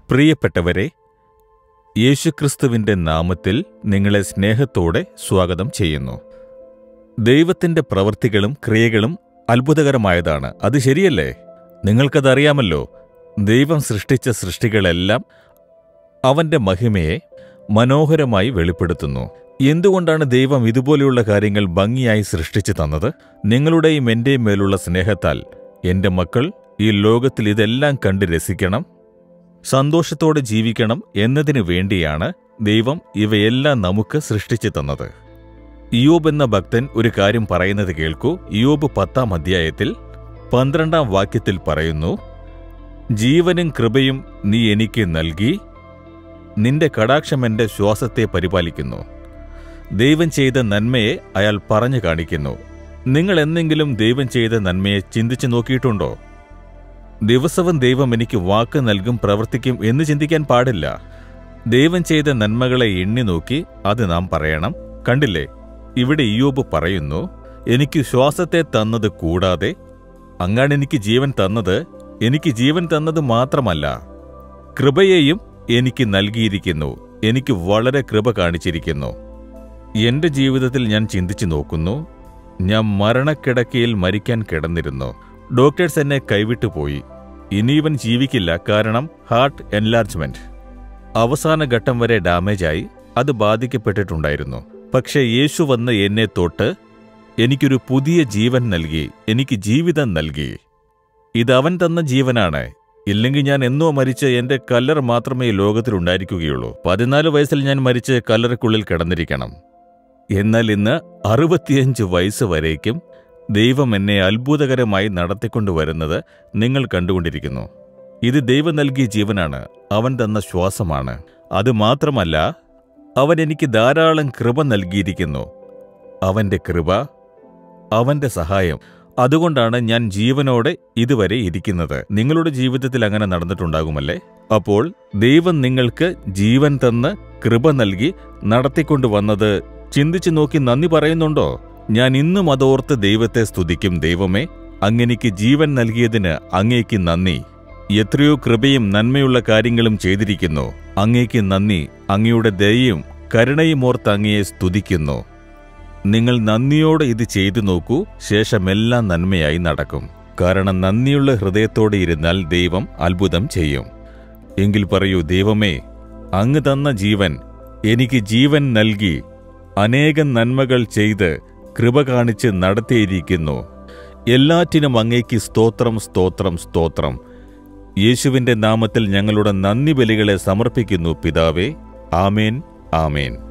പ്രിയപ്പെട്ടവരെ യേശുക്രിസ്തുവിന്റെ നാമത്തിൽ നിങ്ങളെ സ്നേഹത്തോടെ സ്വാഗതം ചെയ്യുന്നു ദൈവത്തിന്റെ പ്രവൃത്തികളും ക്രിയകളും അത്ഭുതകരമായതാണ് അത് ശരിയല്ലേ നിങ്ങൾക്കതറിയാമല്ലോ ദൈവം സൃഷ്ടിച്ച സൃഷ്ടികളെല്ലാം അവന്റെ മഹിമയെ മനോഹരമായി വെളിപ്പെടുത്തുന്നു എന്തുകൊണ്ടാണ് ദൈവം ഇതുപോലെയുള്ള കാര്യങ്ങൾ ഭംഗിയായി സൃഷ്ടിച്ചു തന്നത് നിങ്ങളുടെയും എന്റെയും മേലുള്ള സ്നേഹത്താൽ എന്റെ മക്കൾ ഈ ലോകത്തിൽ ഇതെല്ലാം കണ്ട് രസിക്കണം സന്തോഷത്തോടെ ജീവിക്കണം എന്നതിനു വേണ്ടിയാണ് ദൈവം ഇവയെല്ലാം നമുക്ക് സൃഷ്ടിച്ചു തന്നത് ഇയോബ് എന്ന ഭക്തൻ ഒരു കാര്യം പറയുന്നത് കേൾക്കൂ ഇയോബ് പത്താം അധ്യായത്തിൽ പന്ത്രണ്ടാം വാക്യത്തിൽ പറയുന്നു ജീവനും കൃപയും നീ എനിക്ക് നൽകി നിന്റെ കടാക്ഷം എന്റെ ശ്വാസത്തെ പരിപാലിക്കുന്നു ദൈവം ചെയ്ത നന്മയെ അയാൾ പറഞ്ഞു കാണിക്കുന്നു നിങ്ങൾ എന്തെങ്കിലും ദൈവം ചെയ്ത നന്മയെ ചിന്തിച്ചു നോക്കിയിട്ടുണ്ടോ ദിവസവും ദൈവം എനിക്ക് വാക്ക് നൽകും പ്രവർത്തിക്കും എന്ന് ചിന്തിക്കാൻ പാടില്ല ദൈവം ചെയ്ത നന്മകളെ എണ്ണി നോക്കി അത് നാം പറയണം കണ്ടില്ലേ ഇവിടെ ഇയോബ് പറയുന്നു എനിക്ക് ശ്വാസത്തെ തന്നത് കൂടാതെ അങ്ങാണ് എനിക്ക് ജീവൻ തന്നത് എനിക്ക് ജീവൻ തന്നത് മാത്രമല്ല കൃപയെയും എനിക്ക് നൽകിയിരിക്കുന്നു എനിക്ക് വളരെ കൃപ കാണിച്ചിരിക്കുന്നു എന്റെ ജീവിതത്തിൽ ഞാൻ ചിന്തിച്ചു നോക്കുന്നു ഞാൻ മരണക്കിടക്കയിൽ മരിക്കാൻ കിടന്നിരുന്നു ഡോക്ടേഴ്സ് എന്നെ കൈവിട്ടു പോയി ഇനിയിവൻ ജീവിക്കില്ല കാരണം ഹാർട്ട് എൻലാർജ്മെന്റ് അവസാന ഘട്ടം വരെ ഡാമേജായി അത് ബാധിക്കപ്പെട്ടിട്ടുണ്ടായിരുന്നു പക്ഷേ യേശു വന്ന് എന്നെ തൊട്ട് എനിക്കൊരു പുതിയ ജീവൻ നൽകി എനിക്ക് ജീവിതം നൽകി ഇത് അവൻ തന്ന ജീവനാണ് ഇല്ലെങ്കിൽ ഞാൻ എന്നോ മരിച്ച് എന്റെ കല്ലറ മാത്രമേ ഈ ലോകത്തിലുണ്ടായിരിക്കുകയുള്ളൂ പതിനാല് വയസ്സിൽ ഞാൻ മരിച്ച് കല്ലറയ്ക്കുള്ളിൽ കിടന്നിരിക്കണം എന്നാൽ ഇന്ന് അറുപത്തിയഞ്ച് വയസ്സ് വരേക്കും ദൈവം എന്നെ അത്ഭുതകരമായി നടത്തിക്കൊണ്ടുവരുന്നത് നിങ്ങൾ കണ്ടുകൊണ്ടിരിക്കുന്നു ഇത് ദൈവം നൽകിയ ജീവനാണ് അവൻ തന്ന ശ്വാസമാണ് അത് മാത്രമല്ല അവൻ എനിക്ക് ധാരാളം കൃപ നൽകിയിരിക്കുന്നു അവന്റെ കൃപ അവന്റെ സഹായം അതുകൊണ്ടാണ് ഞാൻ ജീവനോടെ ഇതുവരെ ഇരിക്കുന്നത് നിങ്ങളുടെ ജീവിതത്തിൽ അങ്ങനെ നടന്നിട്ടുണ്ടാകുമല്ലേ അപ്പോൾ ദൈവം നിങ്ങൾക്ക് ജീവൻ തന്ന് കൃപ നൽകി നടത്തിക്കൊണ്ടുവന്നത് ചിന്തിച്ചു നോക്കി നന്ദി പറയുന്നുണ്ടോ ഞാൻ ഇന്നും അതോർത്ത് ദൈവത്തെ സ്തുതിക്കും ദൈവമേ അങ്ങെനിക്ക് ജീവൻ നൽകിയതിന് അങ്ങേക്ക് നന്ദി എത്രയോ കൃപയും നന്മയുള്ള കാര്യങ്ങളും ചെയ്തിരിക്കുന്നു അങ്ങേക്ക് നന്ദി അങ്ങയുടെ ദയയും കരുണയും ഓർത്ത് അങ്ങയെ സ്തുതിക്കുന്നു നിങ്ങൾ നന്ദിയോടെ ഇത് ചെയ്തു നോക്കൂ ശേഷമെല്ലാം നന്മയായി നടക്കും കാരണം നന്ദിയുള്ള ഹൃദയത്തോടെ ഇരുന്നാൽ ദൈവം അത്ഭുതം ചെയ്യും എങ്കിൽ പറയൂ ദൈവമേ അങ്ങ് തന്ന ജീവൻ എനിക്ക് ജീവൻ നൽകി അനേകം നന്മകൾ ചെയ്ത് കൃപ കാണിച്ച് നടത്തിയിരിക്കുന്നു എല്ലാറ്റിനും അങ്ങേക്ക് സ്തോത്രം സ്തോത്രം സ്തോത്രം യേശുവിന്റെ നാമത്തിൽ ഞങ്ങളുടെ നന്ദി ബലികളെ സമർപ്പിക്കുന്നു പിതാവേ ആമേൻ ആമേൻ